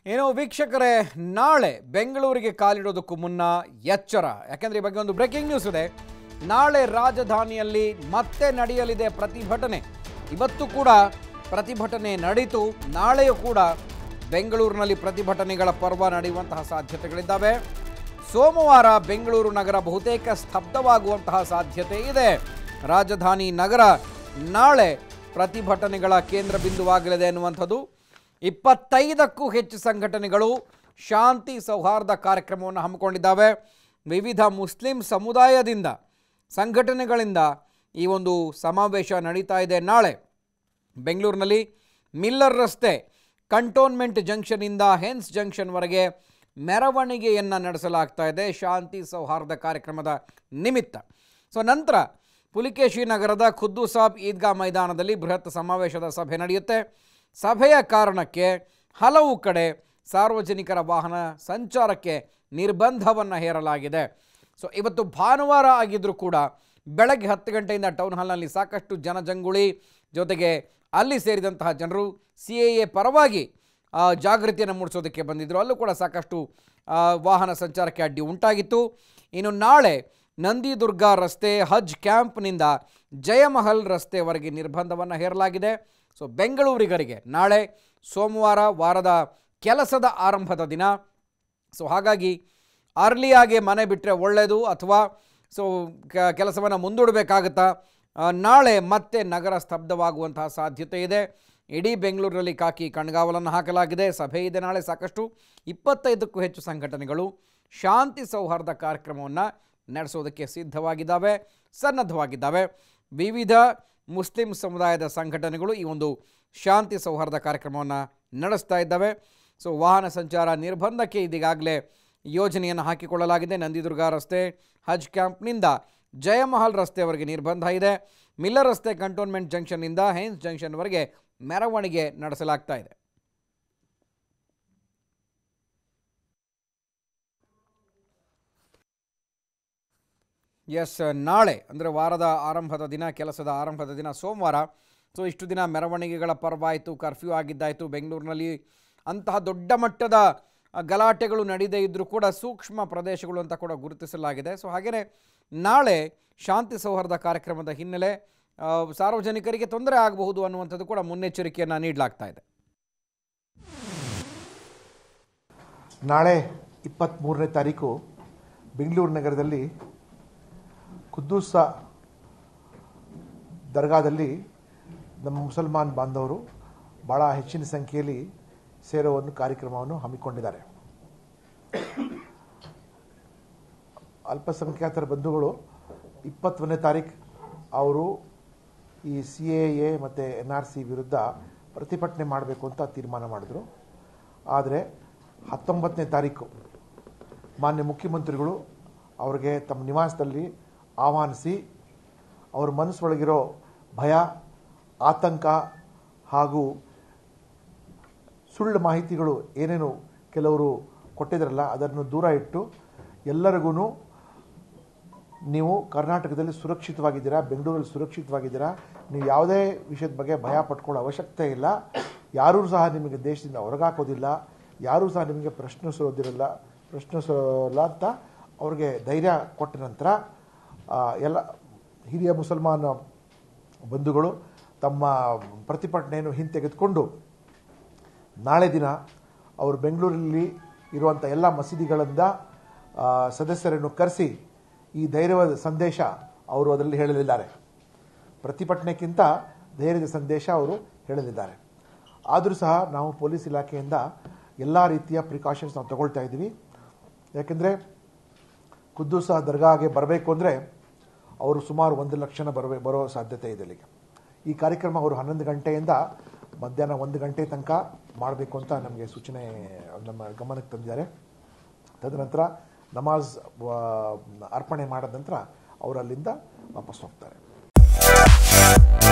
ಏನು ವೀಕ್ಷಕರೇ ನಾಳೆ ಬೆಂಗಳೂರಿಗೆ ಕಾಲಿಡೋದಕ್ಕೂ ಮುನ್ನ ಎಚ್ಚರ ಯಾಕೆಂದ್ರೆ ಈ ಬಗ್ಗೆ ಒಂದು ಬ್ರೇಕಿಂಗ್ ನ್ಯೂಸ್ ಇದೆ ನಾಳೆ ರಾಜಧಾನಿಯಲ್ಲಿ ಮತ್ತೆ ನಡೆಯಲಿದೆ ಪ್ರತಿಭಟನೆ ಇವತ್ತು ಕೂಡ ಪ್ರತಿಭಟನೆ ನಡೀತು ನಾಳೆಯೂ ಕೂಡ ಬೆಂಗಳೂರಿನಲ್ಲಿ ಪ್ರತಿಭಟನೆಗಳ ಪರ್ವ ನಡೆಯುವಂತಹ ಸಾಧ್ಯತೆಗಳಿದ್ದಾವೆ ಸೋಮವಾರ ಬೆಂಗಳೂರು ನಗರ ಬಹುತೇಕ ಸ್ತಬ್ಧವಾಗುವಂತಹ ಸಾಧ್ಯತೆ ಇದೆ ರಾಜಧಾನಿ ನಗರ ನಾಳೆ ಪ್ರತಿಭಟನೆಗಳ ಕೇಂದ್ರ ಬಿಂದುವಾಗಲಿದೆ ಅನ್ನುವಂಥದ್ದು ಇಪ್ಪತ್ತೈದಕ್ಕೂ ಹೆಚ್ಚು ಸಂಘಟನೆಗಳು ಶಾಂತಿ ಸೌಹಾರ್ದ ಕಾರ್ಯಕ್ರಮವನ್ನು ಹಮ್ಮಿಕೊಂಡಿದ್ದಾವೆ ವಿವಿಧ ಮುಸ್ಲಿಂ ಸಮುದಾಯದಿಂದ ಸಂಘಟನೆಗಳಿಂದ ಈ ಒಂದು ಸಮಾವೇಶ ನಡೀತಾ ಇದೆ ನಾಳೆ ಬೆಂಗಳೂರಿನಲ್ಲಿ ಮಿಲ್ಲರ್ ರಸ್ತೆ ಕಂಟೋನ್ಮೆಂಟ್ ಜಂಕ್ಷನ್ನಿಂದ ಹೆನ್ಸ್ ಜಂಕ್ಷನ್ವರೆಗೆ ಮೆರವಣಿಗೆಯನ್ನು ನಡೆಸಲಾಗ್ತಾ ಇದೆ ಶಾಂತಿ ಸೌಹಾರ್ದ ಕಾರ್ಯಕ್ರಮದ ನಿಮಿತ್ತ ಸೊ ನಂತರ ಪುಲಿಕೇಶಿ ನಗರದ ಖುದ್ದು ಸಾಬ್ ಈದ್ಗಾ ಮೈದಾನದಲ್ಲಿ ಬೃಹತ್ ಸಮಾವೇಶದ ಸಭೆ ನಡೆಯುತ್ತೆ ಸಭೆಯ ಕಾರಣಕ್ಕೆ ಹಲವು ಕಡೆ ಸಾರ್ವಜನಿಕರ ವಾಹನ ಸಂಚಾರಕ್ಕೆ ನಿರ್ಬಂಧವನ್ನು ಹೇರಲಾಗಿದೆ ಸೊ ಇವತ್ತು ಭಾನುವಾರ ಆಗಿದ್ದರೂ ಕೂಡ ಬೆಳಗ್ಗೆ ಹತ್ತು ಗಂಟೆಯಿಂದ ಟೌನ್ ಹಾಲ್ನಲ್ಲಿ ಸಾಕಷ್ಟು ಜನಜಂಗುಳಿ ಜೊತೆಗೆ ಅಲ್ಲಿ ಸೇರಿದಂತಹ ಜನರು ಸಿ ಎ ಎ ಪರವಾಗಿ ಆ, ಜಾಗೃತಿಯನ್ನು ಮೂಡಿಸೋದಕ್ಕೆ ಬಂದಿದ್ದರು ಅಲ್ಲೂ ಕೂಡ ಸಾಕಷ್ಟು ಆ, ವಾಹನ ಸಂಚಾರಕ್ಕೆ ಅಡ್ಡಿ ಉಂಟಾಗಿತ್ತು ಇನ್ನು ನಾಳೆ ನಂದಿದುರ್ಗ ರಸ್ತೆ ಹಜ್ ಕ್ಯಾಂಪ್ನಿಂದ ಜಯಮಹಲ್ ರಸ್ತೆವರೆಗೆ ನಿರ್ಬಂಧವನ್ನು ಹೇರಲಾಗಿದೆ ಸೊ ಬೆಂಗಳೂರಿಗರಿಗೆ ನಾಳೆ ಸೋಮವಾರ ವಾರದ ಕೆಲಸದ ಆರಂಭದ ದಿನ ಸೊ ಹಾಗಾಗಿ ಅರ್ಲಿಯಾಗಿ ಮನೆ ಬಿಟ್ಟರೆ ಒಳ್ಳೆಯದು ಅಥವಾ ಸೊ ಕೆಲಸವನ್ನು ಮುಂದೂಡಬೇಕಾಗುತ್ತಾ ಆ, ನಾಳೆ ಮತ್ತೆ ನಗರ ಸ್ತಬ್ಧವಾಗುವಂತಹ ಸಾಧ್ಯತೆ ಇದೆ ಇಡೀ ಬೆಂಗಳೂರಿನಲ್ಲಿ ಕಾಕಿ ಕಣ್ಗಾವಲನ್ನು ಹಾಕಲಾಗಿದೆ ಸಭೆ ಇದೆ ನಾಳೆ ಸಾಕಷ್ಟು ಇಪ್ಪತ್ತೈದಕ್ಕೂ ಹೆಚ್ಚು ಸಂಘಟನೆಗಳು ಶಾಂತಿ ಸೌಹಾರ್ದ ಕಾರ್ಯಕ್ರಮವನ್ನು ನಡೆಸೋದಕ್ಕೆ ಸಿದ್ಧವಾಗಿದ್ದಾವೆ ಸನ್ನದ್ಧವಾಗಿದ್ದಾವೆ ವಿವಿಧ ಮುಸ್ಲಿಂ ಸಮುದಾಯದ ಸಂಘಟನೆಗಳು ಈ ಒಂದು ಶಾಂತಿ ಸೌಹಾರ್ದ ಕಾರ್ಯಕ್ರಮವನ್ನು ನಡೆಸ್ತಾ ಇದ್ದಾವೆ ಸೊ ವಾಹನ ಸಂಚಾರ ನಿರ್ಬಂಧಕ್ಕೆ ಇದೀಗಾಗಲೇ ಯೋಜನೆಯನ್ನು ಹಾಕಿಕೊಳ್ಳಲಾಗಿದೆ ನಂದಿದುರ್ಗ ರಸ್ತೆ ಹಜ್ ಕ್ಯಾಂಪ್ನಿಂದ ಜಯಮಹಲ್ ರಸ್ತೆವರೆಗೆ ನಿರ್ಬಂಧ ಇದೆ ಮಿಲ್ಲರ್ ರಸ್ತೆ ಕಂಟೋನ್ಮೆಂಟ್ ಜಂಕ್ಷನ್ನಿಂದ ಹೆನ್ಸ್ ಜಂಕ್ಷನ್ವರೆಗೆ ಮೆರವಣಿಗೆ ನಡೆಸಲಾಗ್ತಾ ಇದೆ ಎಸ್ ನಾಳೆ ಅಂದರೆ ವಾರದ ಆರಂಭದ ದಿನ ಕೆಲಸದ ಆರಂಭದ ದಿನ ಸೋಮವಾರ ಸೊ ಇಷ್ಟು ದಿನ ಮೆರವಣಿಗೆಗಳ ಪರ್ವ ಆಯಿತು ಕರ್ಫ್ಯೂ ಆಗಿದ್ದಾಯಿತು ಬೆಂಗಳೂರಿನಲ್ಲಿ ಅಂತಹ ದೊಡ್ಡ ಮಟ್ಟದ ಆ, ಗಲಾಟೆಗಳು ನಡೀದೇ ಇದ್ದರೂ ಕೂಡ ಸೂಕ್ಷ್ಮ ಪ್ರದೇಶಗಳು ಅಂತ ಕೂಡ ಗುರುತಿಸಲಾಗಿದೆ ಸೊ ಹಾಗೆಯೇ ನಾಳೆ ಶಾಂತಿ ಸೌಹಾರ್ದ ಕಾರ್ಯಕ್ರಮದ ಹಿನ್ನೆಲೆ ಆ, ಸಾರ್ವಜನಿಕರಿಗೆ ತೊಂದರೆ ಆಗಬಹುದು ಅನ್ನುವಂಥದ್ದು ಕೂಡ ಮುನ್ನೆಚ್ಚರಿಕೆಯನ್ನು ನೀಡಲಾಗ್ತಾ ಇದೆ ನಾಳೆ ಇಪ್ಪತ್ತ್ಮೂರನೇ ತಾರೀಕು ಬೆಂಗಳೂರು ನಗರದಲ್ಲಿ ಖುದ್ದೂಸ ದರ್ಗಾದಲ್ಲಿ ನಮ್ಮ ಮುಸಲ್ಮಾನ್ ಬಾಂಧವರು ಭಾಳ ಹೆಚ್ಚಿನ ಸಂಖ್ಯೆಯಲ್ಲಿ ಸೇರೋ ಒಂದು ಕಾರ್ಯಕ್ರಮವನ್ನು ಹಮ್ಮಿಕೊಂಡಿದ್ದಾರೆ ಅಲ್ಪಸಂಖ್ಯಾತರ ಬಂಧುಗಳು ಇಪ್ಪತ್ತೊಂದನೇ ತಾರೀಕು ಅವರು ಈ ಸಿ ಎ ಎ ಮತ್ತು ಎನ್ ಆರ್ ಸಿ ವಿರುದ್ಧ ಪ್ರತಿಭಟನೆ ಮಾಡಬೇಕು ಅಂತ ತೀರ್ಮಾನ ಮಾಡಿದ್ರು ಆದರೆ ಹತ್ತೊಂಬತ್ತನೇ ತಾರೀಕು ಮಾನ್ಯ ಮುಖ್ಯಮಂತ್ರಿಗಳು ಅವರಿಗೆ ತಮ್ಮ ನಿವಾಸದಲ್ಲಿ ಆಹ್ವಾನಿಸಿ ಅವ್ರ ಮನಸ್ಸೊಳಗಿರೋ ಭಯ ಆತಂಕ ಹಾಗೂ ಸುಳ್ಳು ಮಾಹಿತಿಗಳು ಏನೇನು ಕೆಲವರು ಕೊಟ್ಟಿದ್ರಲ್ಲ ಅದನ್ನು ದೂರ ಇಟ್ಟು ಎಲ್ಲರಿಗೂ ನೀವು ಕರ್ನಾಟಕದಲ್ಲಿ ಸುರಕ್ಷಿತವಾಗಿದ್ದೀರಾ ಬೆಂಗಳೂರಲ್ಲಿ ಸುರಕ್ಷಿತವಾಗಿದ್ದೀರಾ ನೀವು ಯಾವುದೇ ವಿಷಯದ ಬಗ್ಗೆ ಭಯ ಪಟ್ಕೊಳ್ಳೋ ಅವಶ್ಯಕತೆ ಇಲ್ಲ ಯಾರೂ ಸಹ ನಿಮಗೆ ದೇಶದಿಂದ ಹೊರಗಾಕೋದಿಲ್ಲ ಯಾರೂ ಸಹ ನಿಮಗೆ ಪ್ರಶ್ನಿಸೋದಿರಲ್ಲ ಪ್ರಶ್ನಿಸೋಲ್ಲ ಅಂತ ಅವ್ರಿಗೆ ಧೈರ್ಯ ಕೊಟ್ಟ ನಂತರ ಆ, ಎಲ್ಲ ಹಿರಿಯ ಮುಸಲ್ಮಾನ ಬಂಧುಗಳು ತಮ್ಮ ಪ್ರತಿಭಟನೆಯನ್ನು ಹಿಂತೆಗೆದುಕೊಂಡು ನಾಳೆ ದಿನ ಅವರು ಬೆಂಗಳೂರಲ್ಲಿ ಇರುವಂಥ ಎಲ್ಲ ಮಸೀದಿಗಳಿಂದ ಆ, ಸದಸ್ಯರನ್ನು ಕರೆಸಿ ಈ ಧೈರ್ಯವಾದ ಸಂದೇಶ ಅವರು ಅದರಲ್ಲಿ ಹೇಳಲಿದ್ದಾರೆ ಪ್ರತಿಭಟನೆಗಿಂತ ಧೈರ್ಯದ ಸಂದೇಶ ಅವರು ಹೇಳಲಿದ್ದಾರೆ ಆದರೂ ಸಹ ನಾವು ಪೊಲೀಸ್ ಇಲಾಖೆಯಿಂದ ಎಲ್ಲ ರೀತಿಯ ಪ್ರಿಕಾಷನ್ಸ್ ನಾವು ತಗೊಳ್ತಾ ಇದ್ದೀವಿ ಯಾಕೆಂದರೆ ಖುದ್ದು ಸಹ ದರ್ಗಾಗೆ ಬರಬೇಕು ಅಂದರೆ ಅವರು ಸುಮಾರು ಒಂದು ಲಕ್ಷನ ಬರಬೇ ಬರೋ ಸಾಧ್ಯತೆ ಇದೆ ಇಲ್ಲಿಗೆ ಈ ಕಾರ್ಯಕ್ರಮ ಅವರು ಹನ್ನೊಂದು ಗಂಟೆಯಿಂದ ಮಧ್ಯಾಹ್ನ ಒಂದು ಗಂಟೆ ತನಕ ಮಾಡಬೇಕು ಅಂತ ನಮಗೆ ಸೂಚನೆ ನಮ್ಮ ಗಮನಕ್ಕೆ ತಂದಿದ್ದಾರೆ ತದನಂತರ ನಮಾಜ್ ಆ, ಅರ್ಪಣೆ ಮಾಡಿದ ನಂತರ ಅವರು ಅಲ್ಲಿಂದ ವಾಪಸ್ ಹೋಗ್ತಾರೆ